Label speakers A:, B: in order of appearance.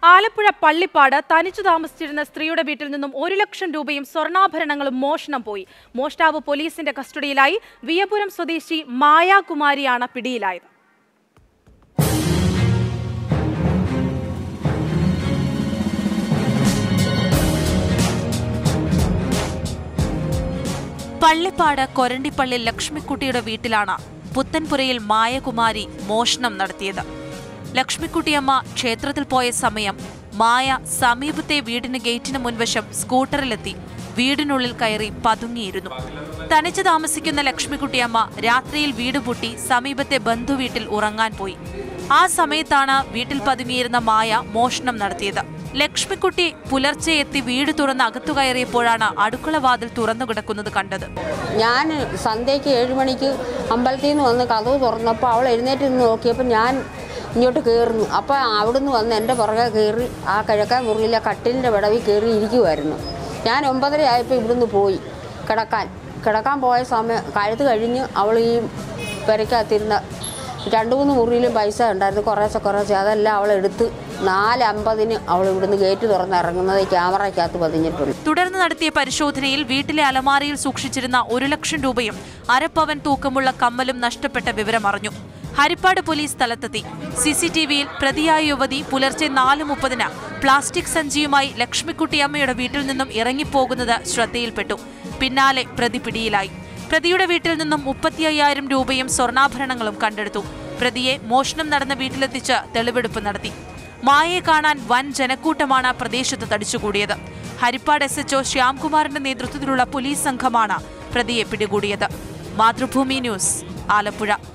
A: ആലപ്പുഴ പള്ളിപ്പാട് തനിച്ചു താമസിച്ചിരുന്ന സ്ത്രീയുടെ വീട്ടിൽ നിന്നും ഒരു ലക്ഷം രൂപയും സ്വർണ്ണാഭരണങ്ങളും മോഷണം പോയി മോഷ്ടാവ് പോലീസിന്റെ കസ്റ്റഡിയിലായി വിയപുരം സ്വദേശി മായാകുമാരിയാണ് പിടിയിലായത്
B: പള്ളിപ്പാട് കൊരണ്ടിപ്പള്ളി ലക്ഷ്മിക്കുട്ടിയുടെ വീട്ടിലാണ് പുത്തൻപുരയിൽ മായകുമാരി മോഷണം നടത്തിയത് ലക്ഷ്മിക്കുട്ടിയമ്മ ക്ഷേത്രത്തിൽ പോയ സമയം മായ സമീപത്തെ വീടിന് ഗേറ്റിന് മുൻവശം സ്കൂട്ടറിലെത്തി വീടിനുള്ളിൽ കയറി പതുങ്ങിയിരുന്നു തനിച്ച് താമസിക്കുന്ന ലക്ഷ്മിക്കുട്ടിയമ്മ രാത്രിയിൽ വീട് പൂട്ടി സമീപത്തെ ബന്ധുവീട്ടിൽ ഉറങ്ങാൻ പോയി ആ സമയത്താണ് വീട്ടിൽ പതുങ്ങിയിരുന്ന മായ മോഷണം നടത്തിയത് ലക്ഷ്മിക്കുട്ടി പുലർച്ചെ എത്തി വീട് തുറന്ന് അകത്തു കയറിയപ്പോഴാണ് അടുക്കള വാതിൽ തുറന്നു കിടക്കുന്നത് കണ്ടത്
C: ഞാൻ സന്ധ്യയ്ക്ക് ഏഴ് മണിക്ക് അമ്പലത്തിൽ നിന്ന് വന്ന് കഥവ് തുറന്നപ്പോൾ അവൾ എഴുന്നേറ്റ് നിന്ന് നോക്കിയപ്പോൾ ഞാൻ ഇങ്ങോട്ട് കയറുന്നു അപ്പോൾ അവിടുന്ന് വന്ന് എൻ്റെ പുറകെ കയറി ആ കിഴക്കൻ മുറിയിലെ കട്ടിലിൻ്റെ വിടവിൽ കയറി ഇരിക്കുമായിരുന്നു ഞാൻ ഒമ്പതര ആയപ്പോൾ ഇവിടുന്ന് പോയി കിടക്കാൻ കിടക്കാൻ പോയ സമയം കഴുത്ത് കഴിഞ്ഞ് അവൾ ഈ പെരക്കകത്തിരുന്ന രണ്ട് മൂന്ന് മുറിയിലും പൈസ ഉണ്ടായിരുന്നു കുറേശ്ശെ കുറേശ്ശെ അതെല്ലാം അവൾ എടുത്ത് നാല് അമ്പതിന് അവൾ ഇവിടുന്ന് ഗേറ്റ് തുറന്ന് ഇറങ്ങുന്നത് ക്യാമറയ്ക്കകത്ത് പതിഞ്ഞിട്ടുണ്ട്
B: തുടർന്ന് നടത്തിയ പരിശോധനയിൽ വീട്ടിലെ അലമാരയിൽ സൂക്ഷിച്ചിരുന്ന ഒരു ലക്ഷം രൂപയും അരപ്പവൻ തൂക്കമുള്ള കമ്മലും നഷ്ടപ്പെട്ട വിവരം അറിഞ്ഞു ഹരിപ്പാട് പോലീസ് സ്ഥലത്തെത്തി സി സി ടി വിയിൽ പ്രതിയായ യുവതി പുലർച്ചെ നാല് മുപ്പതിന് പ്ലാസ്റ്റിക് സഞ്ചിയുമായി ലക്ഷ്മിക്കുട്ടിയമ്മയുടെ വീട്ടിൽ നിന്നും ഇറങ്ങിപ്പോകുന്നത് ശ്രദ്ധയിൽപ്പെട്ടു പിന്നാലെ പ്രതി പിടിയിലായി പ്രതിയുടെ വീട്ടിൽ നിന്നും മുപ്പത്തി അയ്യായിരം രൂപയും സ്വർണ്ണാഭരണങ്ങളും കണ്ടെടുത്തു പ്രതിയെ മോഷണം നടന്ന വീട്ടിലെത്തിച്ച് തെളിവെടുപ്പ് നടത്തി മായയെ കാണാൻ വൻ ജനക്കൂട്ടമാണ് പ്രദേശത്ത് തടിച്ചുകൂടിയത് ഹരിപ്പാട് എസ് എച്ച്ഒ ശ്യാംകുമാറിന്റെ നേതൃത്വത്തിലുള്ള പോലീസ് സംഘമാണ് പ്രതിയെ പിടികൂടിയത് മാതൃഭൂമി ന്യൂസ് ആലപ്പുഴ